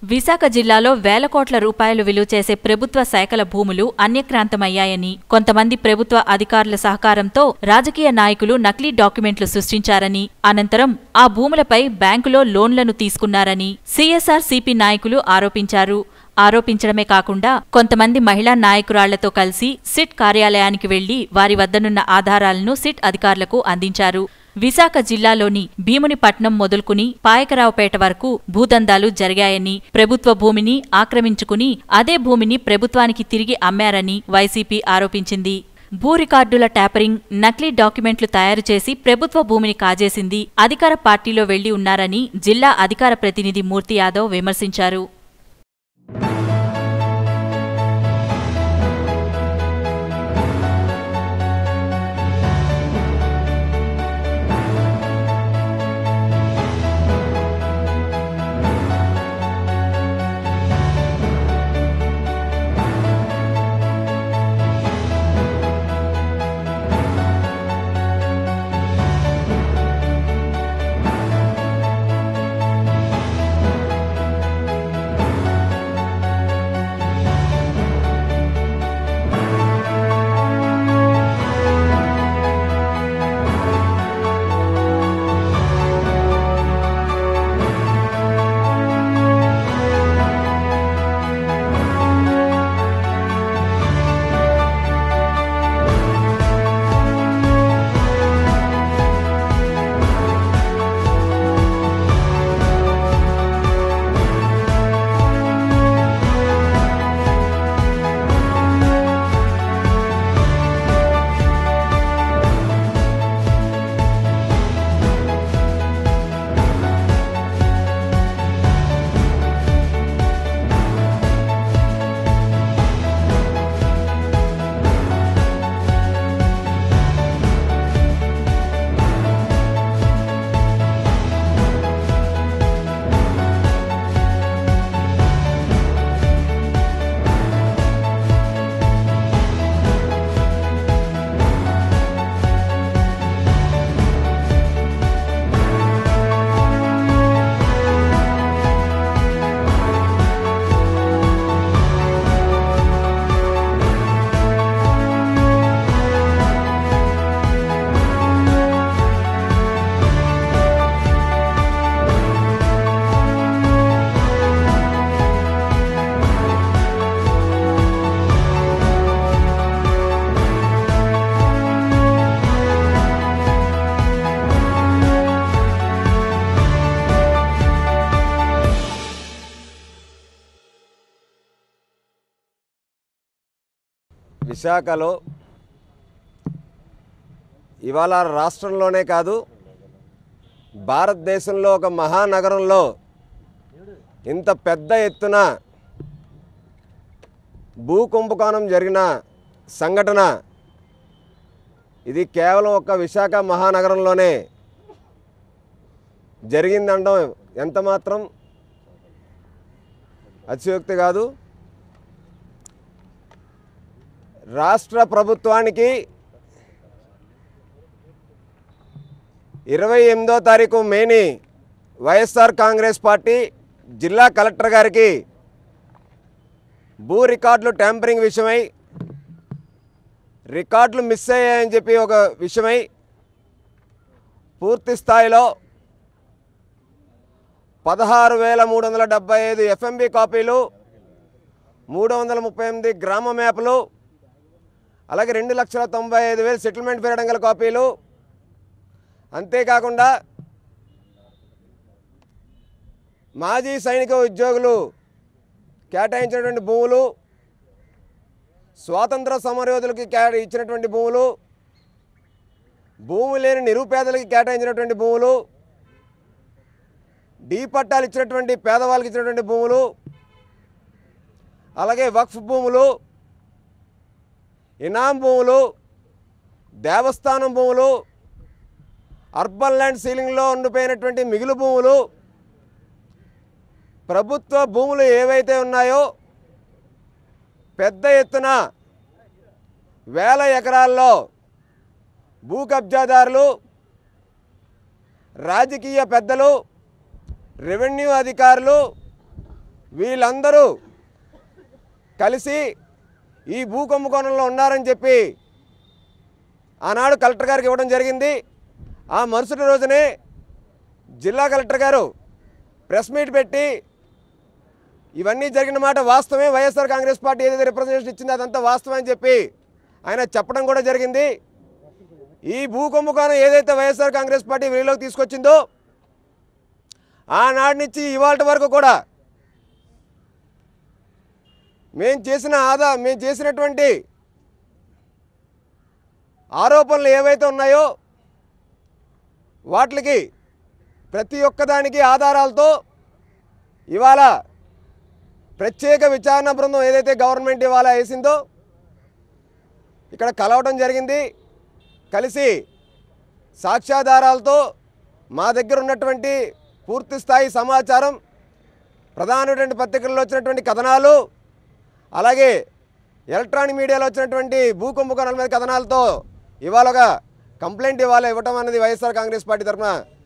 విశాఖ జిల్లాలో వేల కోట్ల రూపాయలు విలువ చేసే ప్రభుత్వ శాఖల భూములు అన్యక్రాంతమయ్యాయని కొంతమంది ప్రభుత్వ అధికారుల సహకారంతో రాజకీయ నాయకులు నకిలీ డాక్యుమెంట్లు సృష్టించారని అనంతరం ఆ భూములపై బ్యాంకులో లోన్లను తీసుకున్నారని సిఎస్ఆర్ సిపి నాయకులు ఆరోపించారు ఆరోపించడమే కాకుండా కొంతమంది మహిళా నాయకురాళ్లతో కలిసి సిట్ కార్యాలయానికి వెళ్లి వారి వద్దనున్న ఆధారాలను సిట్ అధికారులకు అందించారు విశాఖ జిల్లాలోని భీమునిపట్నం మొదలుకుని పాయకరావుపేట వరకు భూదందాలు జరిగాయని ప్రభుత్వ భూమిని ఆక్రమించుకుని అదే భూమిని ప్రభుత్వానికి తిరిగి అమ్మారని వైసీపీ ఆరోపించింది భూ రికార్డుల ట్యాపరింగ్ నకిలీ డాక్యుమెంట్లు తయారు చేసి ప్రభుత్వ భూమిని కాజేసింది అధికార పార్టీలో వెళ్లి ఉన్నారని జిల్లా అధికార ప్రతినిధి మూర్తి యాదవ్ విమర్శించారు విశాఖలో ఇవాళ రాష్ట్రంలోనే కాదు భారతదేశంలో ఒక మహానగరంలో ఇంత పెద్ద ఎత్తున భూ కుంభకోణం జరిగిన సంఘటన ఇది కేవలం ఒక విశాఖ మహానగరంలోనే జరిగిందండం ఎంత మాత్రం అతిశయోక్తి కాదు రాష్ట్ర ప్రభుత్వానికి ఇరవై ఎనిమిదో తారీఖు మేని వైఎస్ఆర్ కాంగ్రెస్ పార్టీ జిల్లా కలెక్టర్ గారికి భూ రికార్డులు ట్యాంపరింగ్ విషయమై రికార్డులు మిస్ అయ్యాయని చెప్పి ఒక విషయమై పూర్తి స్థాయిలో పదహారు వేల మూడు వందల డెబ్బై ఐదు ఎఫ్ఎంబి కాపీలు మూడు వందల ముప్పై ఎనిమిది గ్రామ మ్యాప్లు అలాగే రెండు లక్షల తొంభై ఐదు వేలు సెటిల్మెంట్ పీరియడ్ గల కాపీలు అంతేకాకుండా మాజీ సైనిక ఉద్యోగులు కేటాయించినటువంటి భూములు స్వాతంత్ర సమరయోధులకి కే ఇచ్చినటువంటి భూములు భూమి లేని నిరుపేదలకి కేటాయించినటువంటి భూములు డీ పట్టాలు ఇచ్చినటువంటి పేదవాళ్ళకి ఇచ్చినటువంటి భూములు అలాగే వక్ఫ్ భూములు ఇనాం భూములు దేవస్థానం భూములు అర్బన్ ల్యాండ్ సీలింగ్లో ఉండిపోయినటువంటి మిగులు భూములు ప్రభుత్వ భూములు ఏవైతే ఉన్నాయో పెద్ద ఎత్తున వేల ఎకరాల్లో భూ కబ్జాదారులు రాజకీయ పెద్దలు రెవెన్యూ అధికారులు వీళ్ళందరూ కలిసి ఈ భూ కుంభకోణంలో ఉన్నారని చెప్పి ఆనాడు కలెక్టర్ గారికి ఇవ్వడం జరిగింది ఆ మరుసటి రోజునే జిల్లా కలెక్టర్ గారు ప్రెస్ మీట్ పెట్టి ఇవన్నీ జరిగిన మాట వాస్తవమే వైఎస్ఆర్ కాంగ్రెస్ పార్టీ ఏదైతే రిప్రజెంటేషన్ ఇచ్చిందో అదంతా వాస్తవం అని చెప్పి ఆయన చెప్పడం కూడా జరిగింది ఈ భూ కుంభకోణం ఏదైతే వైఎస్ఆర్ కాంగ్రెస్ పార్టీ వెలుగులోకి తీసుకొచ్చిందో ఆనాటి నుంచి ఇవాళ వరకు కూడా మేము చేసిన ఆదా మేము చేసినటువంటి ఆరోపణలు ఏవైతే ఉన్నాయో వాటికి ప్రతి ఒక్కదానికి ఆధారాలతో ఇవాళ ప్రత్యేక విచారణ బృందం ఏదైతే గవర్నమెంట్ ఇవాళ వేసిందో ఇక్కడ కలవడం జరిగింది కలిసి సాక్ష్యాధారాలతో మా దగ్గర ఉన్నటువంటి పూర్తి స్థాయి సమాచారం ప్రధానమైనటువంటి పత్రికల్లో వచ్చినటువంటి కథనాలు అలాగే ఎలక్ట్రానిక్ మీడియాలో వచ్చినటువంటి భూ కుంభకోణాల మీద కథనాలతో ఇవాళ ఒక కంప్లైంట్ ఇవాళ ఇవ్వటం అనేది వైఎస్ఆర్ కాంగ్రెస్ పార్టీ తరఫున